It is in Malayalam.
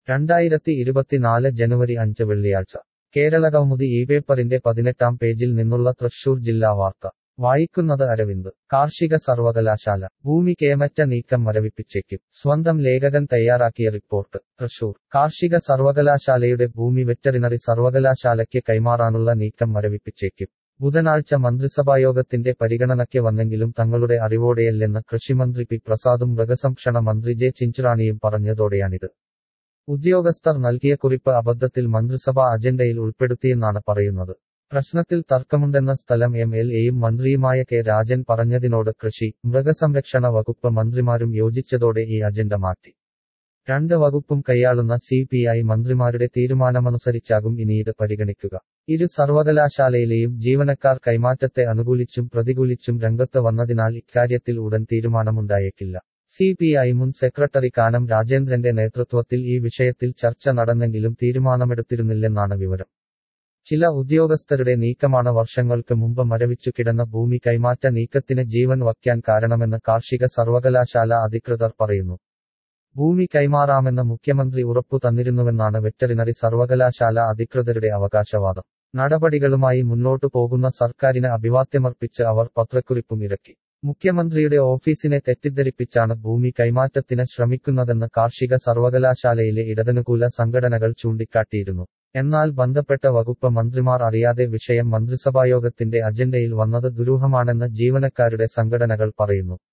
രണ്ടായിരത്തി ഇരുപത്തിനാല് ജനുവരി അഞ്ച് വെള്ളിയാഴ്ച കേരളകൗമുദി ഈ പേപ്പറിന്റെ പതിനെട്ടാം പേജിൽ നിന്നുള്ള തൃശൂർ ജില്ലാ വാർത്ത വായിക്കുന്നത് അരവിന്ദ് കാർഷിക സർവകലാശാല ഭൂമി കേമറ്റ നീക്കം മരവിപ്പിച്ചേക്കും സ്വന്തം ലേഖകൻ തയ്യാറാക്കിയ റിപ്പോർട്ട് തൃശൂർ കാർഷിക സർവകലാശാലയുടെ ഭൂമി വെറ്ററിനറി സർവകലാശാലയ്ക്ക് കൈമാറാനുള്ള നീക്കം മരവിപ്പിച്ചേക്കും ബുധനാഴ്ച മന്ത്രിസഭായോഗത്തിന്റെ പരിഗണനയ്ക്ക് വന്നെങ്കിലും തങ്ങളുടെ അറിവോടെയല്ലെന്ന് കൃഷിമന്ത്രി പി പ്രസാദും മൃഗസംരക്ഷണ മന്ത്രി ജെ ചിഞ്ചുറാണിയും പറഞ്ഞതോടെയാണിത് ഉദ്യോഗസ്ഥർ നൽകിയ കുറിപ്പ് അബദ്ധത്തിൽ മന്ത്രിസഭാ അജണ്ടയിൽ ഉൾപ്പെടുത്തിയെന്നാണ് പറയുന്നത് പ്രശ്നത്തിൽ തർക്കമുണ്ടെന്ന സ്ഥലം എം എൽ എയും മന്ത്രിയുമായ കെ രാജൻ പറഞ്ഞതിനോട് കൃഷി മൃഗസംരക്ഷണ വകുപ്പ് മന്ത്രിമാരും യോജിച്ചതോടെ ഈ അജണ്ട മാറ്റി രണ്ട് വകുപ്പും കൈയാളുന്ന സി പി ഐ മന്ത്രിമാരുടെ തീരുമാനമനുസരിച്ചാകും ഇനി ഇത് പരിഗണിക്കുക ഇരു സർവകലാശാലയിലെയും ജീവനക്കാർ കൈമാറ്റത്തെ അനുകൂലിച്ചും പ്രതികൂലിച്ചും രംഗത്ത് വന്നതിനാൽ ഇക്കാര്യത്തിൽ ഉടൻ തീരുമാനമുണ്ടായേക്കില്ല സി പി ഐ മുൻ സെക്രട്ടറി കാനം രാജേന്ദ്രന്റെ നേതൃത്വത്തിൽ ഈ വിഷയത്തിൽ ചർച്ച നടന്നെങ്കിലും തീരുമാനമെടുത്തിരുന്നില്ലെന്നാണ് വിവരം ചില ഉദ്യോഗസ്ഥരുടെ നീക്കമാണ് വർഷങ്ങൾക്ക് മുമ്പ് മരവിച്ചു കിടന്ന ഭൂമി കൈമാറ്റ നീക്കത്തിന് ജീവൻ വയ്ക്കാൻ കാരണമെന്ന് കാർഷിക സർവകലാശാല അധികൃതർ പറയുന്നു ഭൂമി കൈമാറാമെന്ന് മുഖ്യമന്ത്രി ഉറപ്പു തന്നിരുന്നുവെന്നാണ് വെറ്ററിനറി സർവകലാശാല അധികൃതരുടെ അവകാശവാദം നടപടികളുമായി മുന്നോട്ടു പോകുന്ന സർക്കാരിന് അഭിവാദ്യമർപ്പിച്ച് അവർ പത്രക്കുറിപ്പും ഇറക്കി മുഖ്യമന്ത്രിയുടെ ഓഫീസിനെ തെറ്റിദ്ധരിപ്പിച്ചാണ് ഭൂമി കൈമാറ്റത്തിന് ശ്രമിക്കുന്നതെന്ന് കാർഷിക സർവകലാശാലയിലെ ഇടതനുകൂല സംഘടനകൾ ചൂണ്ടിക്കാട്ടിയിരുന്നു എന്നാൽ ബന്ധപ്പെട്ട വകുപ്പ് മന്ത്രിമാർ അറിയാതെ വിഷയം മന്ത്രിസഭായോഗത്തിന്റെ അജണ്ടയിൽ വന്നത് ദുരൂഹമാണെന്ന് ജീവനക്കാരുടെ സംഘടനകൾ പറയുന്നു